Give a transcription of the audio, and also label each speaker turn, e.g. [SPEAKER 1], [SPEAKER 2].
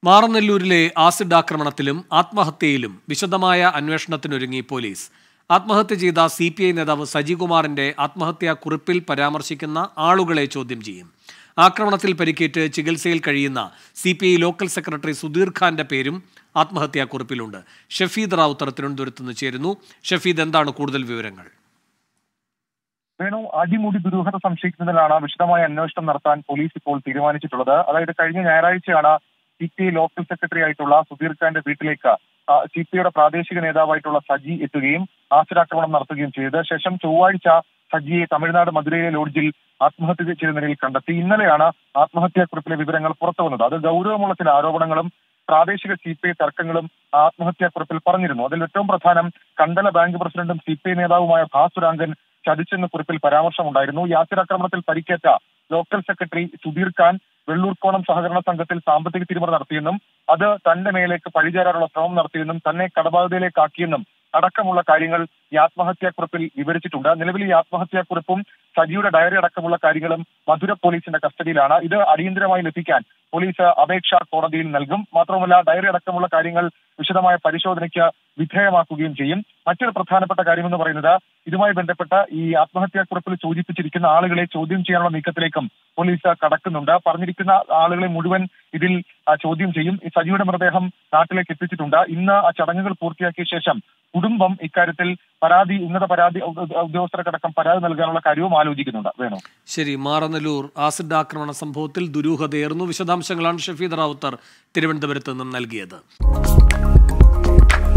[SPEAKER 1] മാറനെല്ലൂരിലെ acid ആക്രമണത്തിലും ആത്മഹത്യയിലും വിശദമായ അന്വേഷണത്തിനൊരുങ്ങി police ആത്മഹത്യ ചെയ്ത സി പി ഐ നേതാവ് സജികുമാറിന്റെ ആത്മഹത്യാ കുറിപ്പിൽ പരാമർശിക്കുന്ന ആളുകളെ ചോദ്യം ചെയ്യും ആക്രമണത്തിൽ പരിക്കേറ്റ് ചികിത്സയിൽ കഴിയുന്ന C P I local secretary Sudheer ഖാന്റെ പേരും ആത്മഹത്യാ കുറിപ്പിലുണ്ട് ഷഫീദ് റാവുത്തർ തിരുവനന്തപുരത്ത് നിന്ന് ചേരുന്നു ഷഫീദ് എന്താണ് കൂടുതൽ വിവരങ്ങൾ
[SPEAKER 2] വേണു അടിമുടി ദുരൂഹത സംശയിക്കുന്നതിലാണ് വിശദമായ അന്വേഷണം നടത്താൻ പോലീസ് ഇപ്പോൾ തീരുമാനിച്ചിട്ടുള്ളത് അതായത് കഴിഞ്ഞ ഞായറാഴ്ചയാണ് C P I local secretary ആയിട്ടുള്ള സുധീർ ഖാന്റെ വീട്ടിലേക്ക് സി പി ഐയുടെ പ്രാദേശിക നേതാവായിട്ടുള്ള സജി എത്തുകയും ആസിഡാക്രമണം നടത്തുകയും ചെയ്തത് ശേഷം ചൊവ്വാഴ്ച സജിയെ തമിഴ്നാട് മധുരയിലെ ലോഡ്ജിൽ ആത്മഹത്യ ചെയ്ത നിലയിൽ കണ്ടെത്തി ഇന്നലെയാണ് ആത്മഹത്യാക്കുറിപ്പിലെ വിവരങ്ങൾ പുറത്തു വന്നത് അത് ഗൗരവമുള്ള ചില ആരോപണങ്ങളും പ്രാദേശിക സി പി ഐ തർക്കങ്ങളും ആത്മഹത്യാക്കുറിപ്പിൽ പറഞ്ഞിരുന്നു അതിൽ ഏറ്റവും പ്രധാനം കണ്ടല ബാങ്ക് പ്രസിഡന്റും സി പി ഐ നേതാവുമായ ഭാസുരാങ്കൻ ചതിച്ചെന്ന കുറിപ്പിൽ പരാമർശമുണ്ടായിരുന്നു യാത്രാക്രമണത്തിൽ പരിക്കേറ്റ ലോക്കൽ സെക്രട്ടറി സുധീർ ഖാൻ വെള്ളൂർക്കോണം സഹകരണ സംഘത്തിൽ സാമ്പത്തിക തിരിമറി നടത്തിയെന്നും അത് തന്റെ മേലേക്ക് പഴിചേരാനുള്ള ശ്രമം നടത്തിയെന്നും തന്നെ കടബാധ്യതയിലേക്കാക്കിയെന്നും അടക്കമുള്ള കാര്യങ്ങൾ ഈ ആത്മഹത്യാക്കുറിപ്പിൽ വിവരിച്ചിട്ടുണ്ട് നിലവിൽ ഈ ആത്മഹത്യാക്കുറിപ്പും സജിയുടെ ഡയറി അടക്കമുള്ള കാര്യങ്ങളും മധുര പോലീസിന്റെ കസ്റ്റഡിയിലാണ് ഇത് അടിയന്തരമായി ലഭിക്കാൻ പോലീസ് അപേക്ഷ കോടതിയിൽ നൽകും മാത്രമല്ല ഡയറി അടക്കമുള്ള കാര്യങ്ങൾ വിശദമായ പരിശോധനയ്ക്ക് വിധേയമാക്കുകയും ചെയ്യും മറ്റൊരു പ്രധാനപ്പെട്ട കാര്യമെന്ന് പറയുന്നത് ഇതുമായി ബന്ധപ്പെട്ട ഈ ആത്മഹത്യാക്കുറിപ്പിൽ സൂചിപ്പിച്ചിരിക്കുന്ന ആളുകളെ ചോദ്യം ചെയ്യാനുള്ള നീക്കത്തിലേക്കും പോലീസ് കടക്കുന്നുണ്ട് പറഞ്ഞിരിക്കുന്ന ആളുകളെ മുഴുവൻ ഇതിൽ ചോദ്യം ചെയ്യും ഈ സജിയുടെ മൃതദേഹം നാട്ടിലേക്ക് എത്തിച്ചിട്ടുണ്ട് ഇന്ന് ആ ചടങ്ങുകൾ പൂർത്തിയാക്കിയ ശേഷം കുടുംബം ഇക്കാര്യത്തിൽ പരാതി ഉന്നത പരാതി ഉദ്യോഗസ്ഥർക്കടക്കം പരാതി നൽകാനുള്ള കാര്യവും ആലോചിക്കുന്നുണ്ട് വേണു
[SPEAKER 1] ശരി മാറനല്ലൂർ ആസിഡ് ആക്രമണ സംഭവത്തിൽ ദുരൂഹതയേറുന്നു വിശദാംശങ്ങളാണ് ഷഫീദ് റാവുത്തർ തിരുവനന്തപുരത്ത് നിന്നും നൽകിയത്